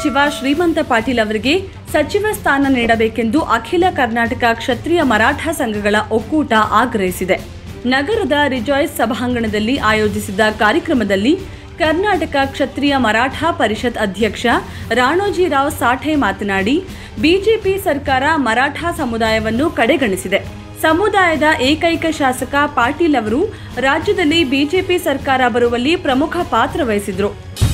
ಸಚಿವ ಶ್ರೀಮಂತ ಪಾಟೀಲ್ ಅವರಿಗೆ ಸಚಿವ ಸ್ಥಾನ ನೀಡಬೇಕೆಂದು ಅಖಿಲ ಕರ್ನಾಟಕ ಕ್ಷತ್ರಿಯ ಮರಾಠ ಸಂಘಗಳ ಒಕ್ಕೂಟ ಆಗ್ರಹಿಸಿದೆ ನಗರದ ರಿಜಾಯ್ಸ್ ಸಭಾಂಗಣದಲ್ಲಿ ಆಯೋಜಿಸಿದ್ದ ಕಾರ್ಯಕ್ರಮದಲ್ಲಿ ಕರ್ನಾಟಕ ಕ್ಷತ್ರಿಯ ಮರಾಠ ಪರಿಷತ್ ಅಧ್ಯಕ್ಷ ರಾಣೋಜಿರಾವ್ ಸಾಠೆ ಮಾತನಾಡಿ ಬಿಜೆಪಿ ಸರ್ಕಾರ ಮರಾಠ ಸಮುದಾಯವನ್ನು ಕಡೆಗಣಿಸಿದೆ ಸಮುದಾಯದ ಏಕೈಕ ಶಾಸಕ ಪಾಟೀಲ್ ಅವರು ರಾಜ್ಯದಲ್ಲಿ ಬಿಜೆಪಿ ಸರ್ಕಾರ ಬರುವಲ್ಲಿ ಪ್ರಮುಖ ಪಾತ್ರ ವಹಿಸಿದ್ರು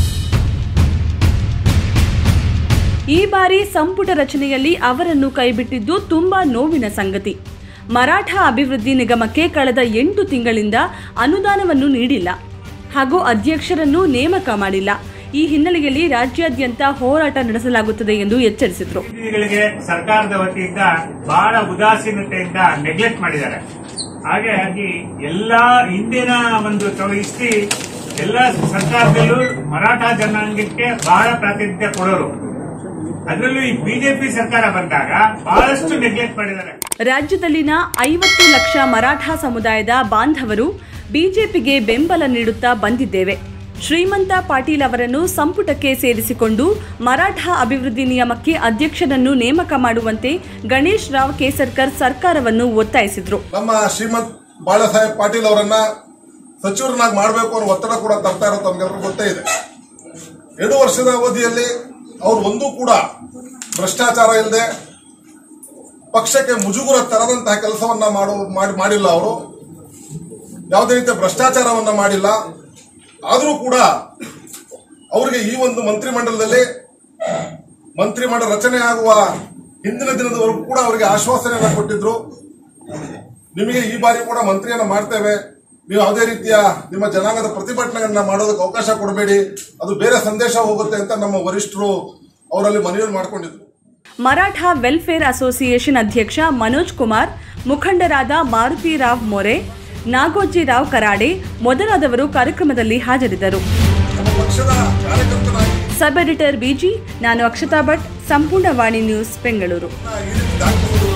ಈ ಬಾರಿ ಸಂಪುಟ ರಚನೆಯಲ್ಲಿ ಅವರನ್ನು ಕೈಬಿಟ್ಟಿದ್ದು ತುಂಬಾ ನೋವಿನ ಸಂಗತಿ ಮರಾಠ ಅಭಿವೃದ್ಧಿ ನಿಗಮಕ್ಕೆ ಕಳೆದ ಎಂಟು ತಿಂಗಳಿಂದ ಅನುದಾನವನ್ನು ನೀಡಿಲ್ಲ ಹಾಗೂ ಅಧ್ಯಕ್ಷರನ್ನು ನೇಮಕ ಮಾಡಿಲ್ಲ ಈ ಹಿನ್ನೆಲೆಯಲ್ಲಿ ರಾಜ್ಯಾದ್ಯಂತ ಹೋರಾಟ ನಡೆಸಲಾಗುತ್ತದೆ ಎಂದು ಎಚ್ಚರಿಸಿದರು ಪ್ರತಿನಿಧಿಗಳಿಗೆ ಸರ್ಕಾರದ ವತಿಯಿಂದ ಬಹಳ ಉದಾಸೀನತೆಯಿಂದ ನೆಗ್ಲೆಕ್ಟ್ ಮಾಡಿದ್ದಾರೆ ಹಾಗಾಗಿ ಎಲ್ಲಾ ಹಿಂದಿನ ಒಂದು ಹಿಸ್ಟ್ರಿ ಎಲ್ಲ ಸರ್ಕಾರದಲ್ಲೂ ಮರಾಠ ಜನಾಂಗಕ್ಕೆ ಬಹಳ ಪ್ರಾತಿನಿಧ್ಯ ಕೊಡೋರು ಅದರಲ್ಲೂ ಈ ಬಿಜೆಪಿ ಸರ್ಕಾರ ಬಂದಾಗ ಬಹಳಷ್ಟು ನೆಗ್ಲೆಕ್ಟ್ ಮಾಡಿದ್ದಾರೆ ರಾಜ್ಯದಲ್ಲಿನ ಐವತ್ತು ಲಕ್ಷ ಮರಾಠ ಸಮುದಾಯದ ಬಾಂಧವರು ಬಿಜೆಪಿಗೆ ಬೆಂಬಲ ನೀಡುತ್ತಾ ಬಂದಿದ್ದೇವೆ ಶ್ರೀಮಂತ ಪಾಟೀಲ್ ಅವರನ್ನು ಸಂಪುಟಕ್ಕೆ ಸೇರಿಸಿಕೊಂಡು ಮರಾಠ ಅಭಿವೃದ್ಧಿ ನಿಯಮಕ್ಕೆ ಅಧ್ಯಕ್ಷರನ್ನು ನೇಮಕ ಮಾಡುವಂತೆ ಗಣೇಶ್ ರಾವ್ ಕೇಸರ್ಕರ್ ಸರ್ಕಾರವನ್ನು ಒತ್ತಾಯಿಸಿದ್ರು ನಮ್ಮ ಶ್ರೀಮಂತ್ ಬಾಳಾ ಸಾಹೇಬ್ ಪಾಟೀಲ್ ಅವರನ್ನ ಸಚಿವರನ್ನಾಗಿ ಮಾಡಬೇಕು ಅನ್ನೋ ಒತ್ತಡ ಕೂಡ ತರ್ತಾ ಇರೋದು ತಮ್ಗೆಲ್ಲರಿಗೂ ಗೊತ್ತೇ ಇದೆ ಎರಡು ವರ್ಷದ ಅವಧಿಯಲ್ಲಿ ಅವರು ಒಂದೂ ಕೂಡ ಭ್ರಷ್ಟಾಚಾರ ಇಲ್ಲದೆ ಪಕ್ಷಕ್ಕೆ ಮುಜುಗುರ ತರದಂತಹ ಕೆಲಸವನ್ನ ಮಾಡು ಮಾಡಿ ಮಾಡಿಲ್ಲ ಅವರು ಯಾವುದೇ ರೀತಿಯ ಭ್ರಷ್ಟಾಚಾರವನ್ನ ಮಾಡಿಲ್ಲ ಆದರೂ ಕೂಡ ಅವರಿಗೆ ಈ ಒಂದು ಮಂತ್ರಿಮಂಡಲದಲ್ಲಿ ಮಂತ್ರಿಮಂಡಲ ರಚನೆ ಆಗುವ ಹಿಂದಿನ ದಿನದವರೆಗೂ ಕೂಡ ಅವರಿಗೆ ಆಶ್ವಾಸನೆಯನ್ನ ಕೊಟ್ಟಿದ್ರು ನಿಮಗೆ ಈ ಬಾರಿ ಕೂಡ ಮಂತ್ರಿಯನ್ನ ಮಾಡ್ತೇವೆ ನೀವು ಯಾವುದೇ ರೀತಿಯ ನಿಮ್ಮ ಜನಾಂಗದ ಪ್ರತಿಭಟನೆಗಳನ್ನ ಮಾಡೋದಕ್ಕೆ ಅವಕಾಶ ಕೊಡಬೇಡಿ ಅದು ಬೇರೆ ಸಂದೇಶ ಹೋಗುತ್ತೆ ಅಂತ ನಮ್ಮ ವರಿಷ್ಠರು ಅವರಲ್ಲಿ ಮನವಿ ಮಾಡಿಕೊಂಡಿದ್ರು ಮರಾಠ ವೆಲ್ಫೇರ್ ಅಸೋಸಿಯೇಷನ್ ಅಧ್ಯಕ್ಷ ಮನೋಜ್ ಕುಮಾರ್ ಮುಖಂಡರಾದ ಮಾರುತಿ ರಾವ್ ಮೊರೆ ನಾಗೋಜಿ ರಾವ್ ಕರಾಡೆ ಮೊದಲಾದವರು ಕಾರ್ಯಕ್ರಮದಲ್ಲಿ ಹಾಜರಿದ್ದರು ನಮ್ಮ ಪಕ್ಷದ ಕಾರ್ಯಕರ್ತನಾಗಿ ಸಬ್ ಎಡಿಟರ್ ಬಿಜಿ ನಾನು ಅಕ್ಷತಾ ಭಟ್ ಸಂಪೂರ್ಣ ವಾಣಿ ನ್ಯೂಸ್ ಬೆಂಗಳೂರು ಈ ರೀತಿ ದಾಖಲಿಸುವುದು